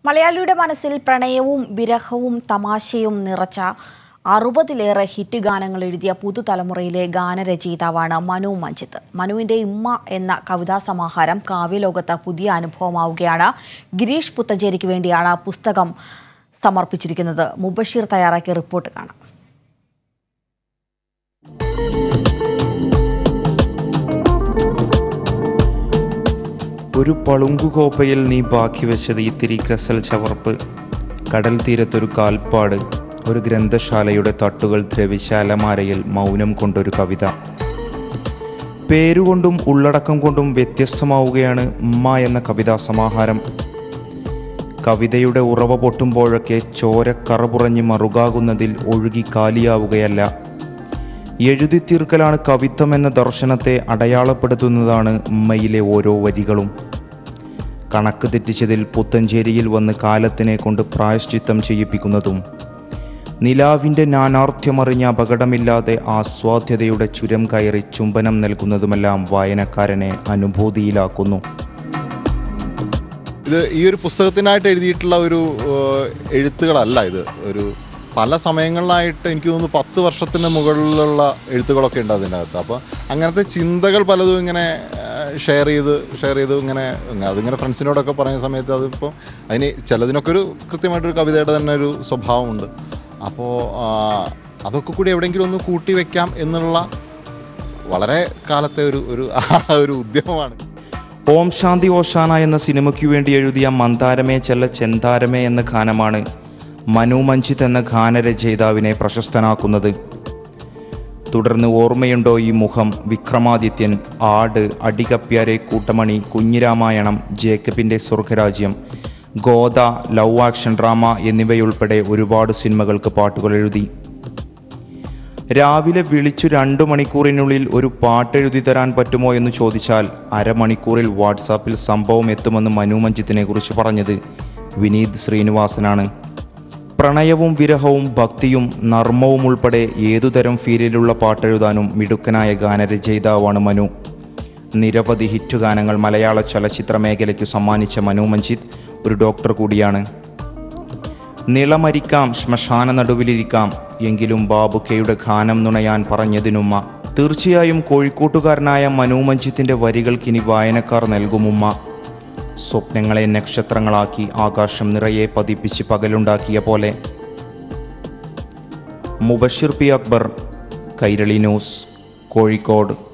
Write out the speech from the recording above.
മലയാളിയുടെ മനസ്സിൽ പ്രണയവും വിരഹവും തമാശയും നിറച്ച അറുപതിലേറെ ഹിറ്റ് ഗാനങ്ങൾ എഴുതിയ പുതുതലമുറയിലെ ഗാനരചയിതാവാണ് മനു മഞ്ജിത്ത് മനുവിന്റെ ഇമ്മ എന്ന കവിതാ സമാഹാരം കാവ്യലോകത്ത് പുതിയ അനുഭവമാവുകയാണ് ഗിരീഷ് പുത്തഞ്ചേരിക്ക് വേണ്ടിയാണ് പുസ്തകം സമർപ്പിച്ചിരിക്കുന്നത് മുബഷീർ തയ്യാറാക്കിയ റിപ്പോർട്ട് കാണാം ഒരു പളുങ്കുകോപ്പയിൽ നീ ബാക്കി വെച്ചത് ഇത്തിരി കസൽ ചവർപ്പ് കടൽ തീരത്തൊരു കാൽപ്പാട് ഒരു ഗ്രന്ഥശാലയുടെ തട്ടുകൾ ദ്രവിച്ച അലമാരയിൽ മൗനം കൊണ്ടൊരു കവിത പേരുകൊണ്ടും ഉള്ളടക്കം കൊണ്ടും വ്യത്യസ്തമാവുകയാണ് ഉമ്മ എന്ന കവിതാ സമാഹാരം കവിതയുടെ ഉറവ പൊട്ടുമ്പോഴൊക്കെ ചോര കറപുറഞ്ഞ് മറുകാകുന്നതിൽ ഒഴുകി കാലിയാവുകയല്ല എഴുതി തീർക്കലാണ് കവിത്വം എന്ന ദർശനത്തെ അടയാളപ്പെടുത്തുന്നതാണ് ഉമ്മയിലെ ഓരോ വരികളും കണക്ക് തെറ്റിച്ചതിൽ പുത്തഞ്ചേരിയിൽ വന്ന് കാലത്തിനെ കൊണ്ട് പ്രായശ്ചിത്തം ചെയ്യിപ്പിക്കുന്നതും നിലാവിൻ്റെ നാനാർത്ഥ്യമറിഞ്ഞ അപകടമില്ലാതെ ആസ്വാദ്യതയുടെ ചുരം കയറി ചുംബനം നൽകുന്നതുമെല്ലാം വായനക്കാരനെ അനുഭൂതിയിലാക്കുന്നു ഇത് ഈ ഒരു പുസ്തകത്തിനായിട്ട് എഴുതിയിട്ടുള്ള ഒരു ഏഹ്, എഴുത്തുകളല്ല ഇത് ഒരു പല സമയങ്ങളിലായിട്ട് എനിക്ക് തോന്നുന്നു പത്ത് വർഷത്തിന് മുകളിലുള്ള എഴുത്തുകളൊക്കെ ഉണ്ട് അതിൻ്റെ അകത്ത് അപ്പോൾ അങ്ങനത്തെ ചിന്തകൾ പലതും ഇങ്ങനെ ഷെയർ ചെയ്ത് ഷെയർ ചെയ്ത് ഇങ്ങനെ അതിങ്ങനെ ഫ്രണ്ട്സിനോടൊക്കെ പറയുന്ന സമയത്ത് അതിപ്പോൾ അതിന് ചിലതിനൊക്കെ ഒരു കൃത്യമായിട്ടൊരു കവിതയുടെ തന്നെ ഒരു സ്വഭാവമുണ്ട് അപ്പോൾ അതൊക്കെ കൂടി എവിടെയെങ്കിലും ഒന്ന് കൂട്ടി വെക്കാം എന്നുള്ള വളരെ കാലത്തെ ഒരു ഒരു ഒരു ഉദ്യമമാണ് ഓം ശാന്തി ഓശാന എന്ന സിനിമയ്ക്കു വേണ്ടി എഴുതിയ മന്ദാരമേ ചെല്ല ചെന്താരമേ എന്ന ഗാനമാണ് മനു മഞ്ജിത്ത് എന്ന ഗാനരചയിതാവിനെ പ്രശസ്തനാക്കുന്നത് തുടർന്ന് ഓർമ്മയുണ്ടോ ഈ മുഖം വിക്രമാദിത്യൻ ആട് അടികപ്പ്യാരെ കൂട്ടമണി കുഞ്ഞിരാമായണം ജേക്കബിൻ്റെ സ്വർഗരാജ്യം ഗോദ ലവ് ആക്ഷൻ ഡ്രാമ എന്നിവയുൾപ്പെടെ ഒരുപാട് സിനിമകൾക്ക് പാട്ടുകൾ എഴുതി രാവിലെ വിളിച്ചു രണ്ടു മണിക്കൂറിനുള്ളിൽ ഒരു പാട്ടെഴുതി തരാൻ പറ്റുമോ എന്ന് ചോദിച്ചാൽ അരമണിക്കൂറിൽ വാട്സാപ്പിൽ സംഭവം എത്തുമെന്ന് മനു മഞ്ജിത്തിനെ കുറിച്ച് പറഞ്ഞത് വിനീത് ശ്രീനിവാസനാണ് പ്രണയവും വിരഹവും ഭക്തിയും നർമ്മവും ഉൾപ്പെടെ ഏതുതരം ഫീലിലുള്ള പാട്ടെഴുതാനും മിടുക്കനായ ഗാനരചയിതാവാണ് മനു നിരവധി ഹിറ്റ് ഗാനങ്ങൾ മലയാള ചലച്ചിത്ര മേഖലയ്ക്കു സമ്മാനിച്ച മനു മഞ്ജിത്ത് ഒരു ഡോക്ടർ കൂടിയാണ് നിളമരിക്കാം ശ്മശാന നടുവിലിരിക്കാം എങ്കിലും ബാബുക്കയുടെ ഗാനം നുണയാൻ പറഞ്ഞതിനുമ്മ തീർച്ചയായും കോഴിക്കോട്ടുകാരനായ മനു മഞ്ജിത്തിന്റെ വരികൾക്കിനി വായനക്കാർ നൽകുമുമ്മ സ്വപ്നങ്ങളെ നക്ഷത്രങ്ങളാക്കി ആകാശം നിറയെ പതിപ്പിച്ച് പകലുണ്ടാക്കിയ പോലെ മുബഷിർ പി അക്ബർ കൈരളി ന്യൂസ് കോഴിക്കോട്